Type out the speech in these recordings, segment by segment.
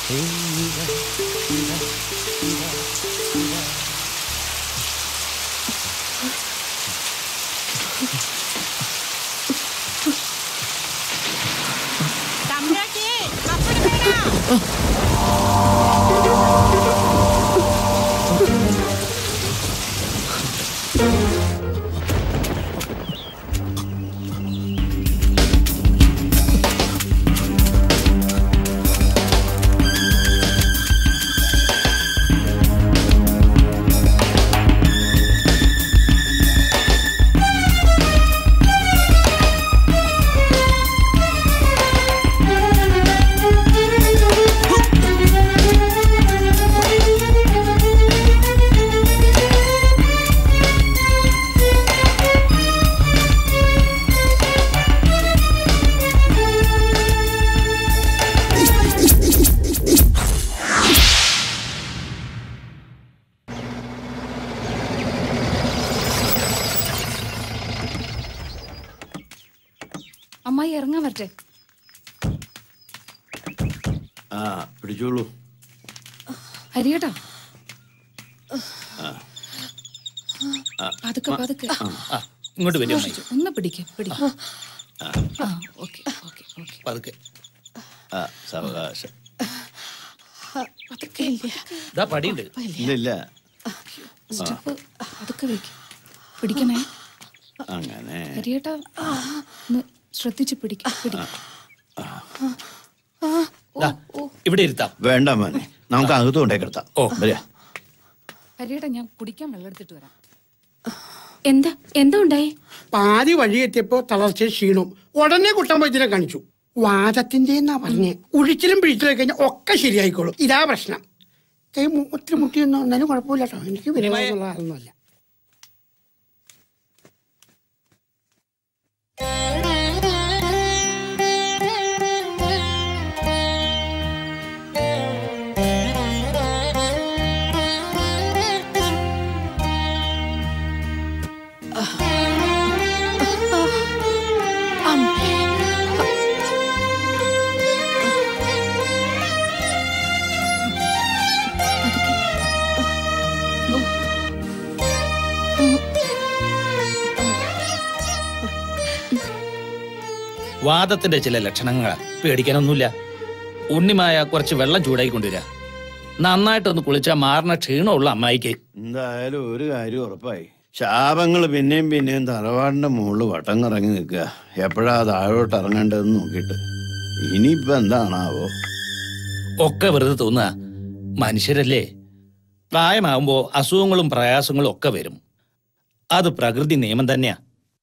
തമ്പുരാട്ടി പപ്പടം വേണം അമ്മായി ഇറങ്ങാൻ വരട്ടെ ആ പിടിച്ചോളൂ ഹരിയേട്ടാ പതുക്കെ പതുക്കെ ആ ഇങ്ങോട്ട് വരും അമ്മായി. ഒന്ന് പിടിക്ക് പിടിക്ക് ആ ഓക്കെ ഓക്കെ ഓക്കെ പതുക്കെ ആ സാവകാശം പതുക്കെ ഇതാ പടിയുണ്ട് ഇല്ല ഇല്ല സ്റ്റെപ്പ് പതുക്കെ വെക്ക് പിടിക്കണേ അങ്ങനെ ഹരിയേട്ടാ ഒന്ന് ശ്രദ്ധിച്ച് പിടിക്ക പിടിക്ക ദാ, ഇവിടെ ഇരുത്താം വേണ്ട മോനെ നമുക്ക് അകത്ത് കൊണ്ടേ കിടത്താം ഓ. വരിക ഹരിയേട്ടാ ഞാൻ കുടിക്കാൻ വെള്ളം എടുത്തിട്ട് വരാം എന്താ എന്താ ഉണ്ടായി പാതി വഴി എത്തിയപ്പോ തളർച്ച ക്ഷീണവും ഉടനെ കുട്ടൻ വൈദ്യനെ കാണിച്ചു വാദത്തിന്റെ എന്നാ പറഞ്ഞേ ഉഴിച്ചിലും പിഴിച്ചിലും കഴിഞ്ഞാൽ ഒക്കെ ശരിയായിക്കോളും ഇതാ പ്രശ്നം കൈ ഒത്തിരി മുട്ടിയൊന്നും ഒന്നാലും കുഴപ്പമില്ല കേട്ടോ എനിക്ക് വിരവാന്നുള്ള ആളൊന്നുമല്ല വാദത്തിന്റെ ചില ലക്ഷണങ്ങളാ പേടിക്കാനൊന്നുമില്ല ഉണ്ണിമായ കുറച്ച് വെള്ളം ചൂടായി കൊണ്ടുവരിക നന്നായിട്ടൊന്ന് കുളിച്ചാൽ മാറുന്ന ക്ഷീണമുള്ള അമ്മായിക്ക് എന്തായാലും ഒരു കാര്യം ഉറപ്പായി ശാപങ്ങൾ പിന്നെയും പിന്നെയും തറവാടിന്റെ മുകളിൽ വട്ടം കറങ്ങി നിൽക്കുക എപ്പോഴാ താഴോട്ട് ഇറങ്ങേണ്ടതെന്ന് നോക്കിയിട്ട് ഇനിയിപ്പോ എന്താണാവോ ഒക്കെ വെറുതെ തോന്നുക മനുഷ്യരല്ലേ പ്രായമാകുമ്പോ അസുഖങ്ങളും പ്രയാസങ്ങളും ഒക്കെ വരും അത് പ്രകൃതി നിയമം തന്നെയാ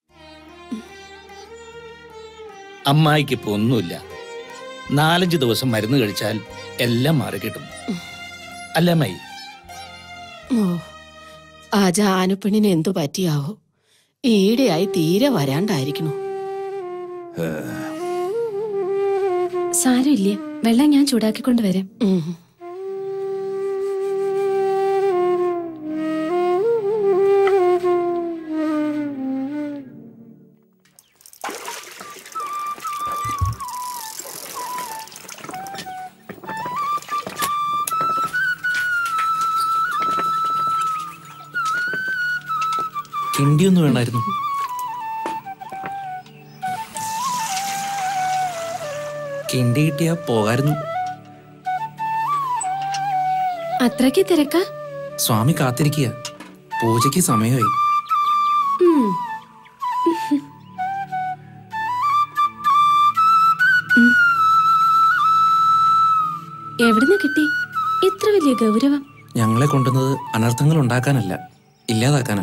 അമ്മായിക്ക് ഇപ്പൊ ഒന്നുമില്ല നാലഞ്ച് ദിവസം മരുന്ന് കഴിച്ചാൽ എല്ലാം മാറിക്കിട്ടും അല്ല അമ്മായി ഓ ആ ജാനുപ്പെണ്ണിന് എന്തു പറ്റിയാവോ ഈടെയായി തീരെ വരാണ്ടായിരിക്കണു സാരമില്ല വെള്ളം ഞാൻ ചൂടാക്കിക്കൊണ്ട് വരാം ഉം. കിണ്ടിയൊന്നും വേണമായിരുന്നു കിണ്ടി കിട്ടിയാ പോകായിരുന്നു അത്രയ്ക്ക് തിരക്കാ സ്വാമി കാത്തിരിക്കുക പൂജയ്ക്ക് സമയമായി ഉം. ഉം. എവിടുന്ന് കിട്ടി ഇത്ര വലിയ ഗൗരവം ഞങ്ങളെ കൊണ്ടുവന്നത് അനർത്ഥങ്ങൾ ഉണ്ടാക്കാനല്ല ഇല്ലാതാക്കാനാ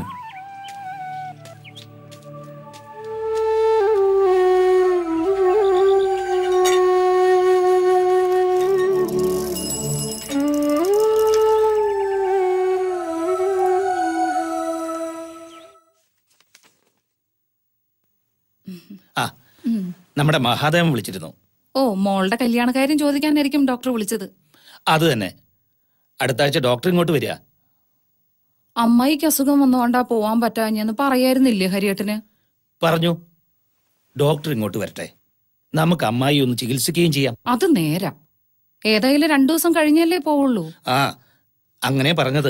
ആ നമ്മുടെ മഹാദേവൻ വിളിച്ചിരുന്നു ഓ മോളുടെ കല്യാണക്കാര്യം ചോദിക്കാനായിരിക്കും ഡോക്ടർ വിളിച്ചത് അത് തന്നെ അടുത്ത ആഴ്ച ഡോക്ടർ ഇങ്ങോട്ട് വരിക അമ്മായിക്ക് അസുഖം വന്നുകൊണ്ടാ പോവാൻ പറ്റാഞ്ഞെന്ന് പറയായിരുന്നില്ലേ ഹരിയേട്ടന് പറഞ്ഞു ഡോക്ടർ ഇങ്ങോട്ട് വരട്ടെ നമുക്ക് അമ്മായി ഒന്ന് ചികിത്സിക്കുകയും ചെയ്യാം അത് നേരാ ഏതായാലും രണ്ടു ദിവസം കഴിഞ്ഞല്ലേ പോവുള്ളൂ ആ അങ്ങനെ പറഞ്ഞത്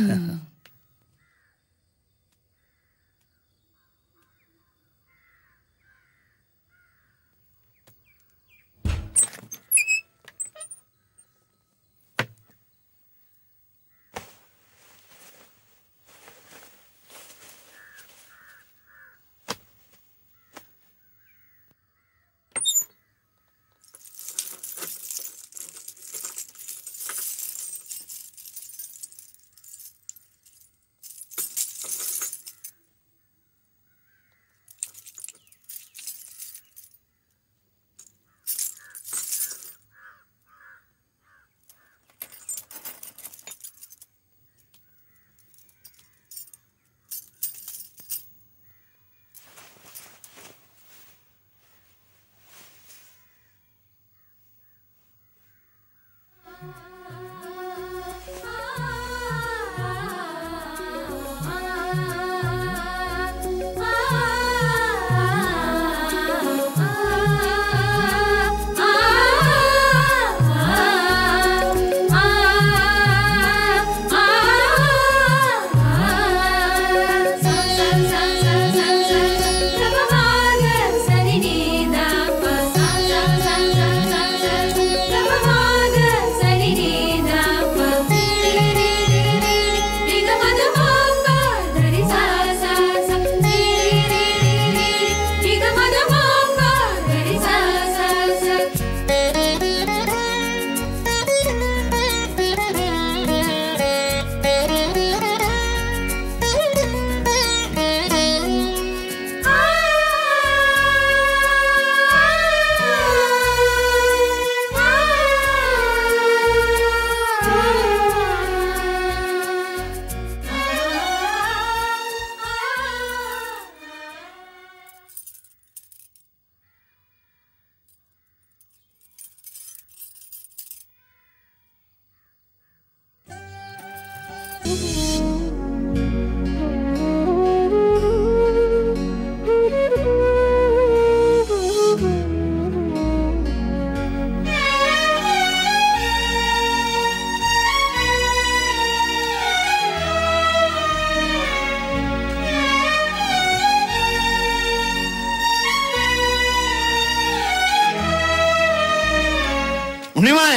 ഉണ്ണിമാനെ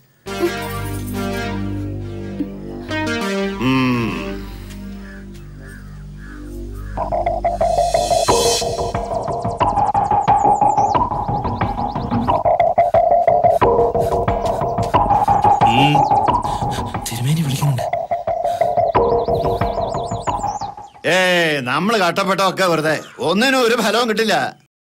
ഉം. തിരുമേനി വിളിക്കുന്നുണ്ട് ഏയ് നമ്മള് കട്ടപ്പെട്ടൊക്കെ വെറുതെ ഒന്നിനും ഒരു ഫലവും കിട്ടില്ല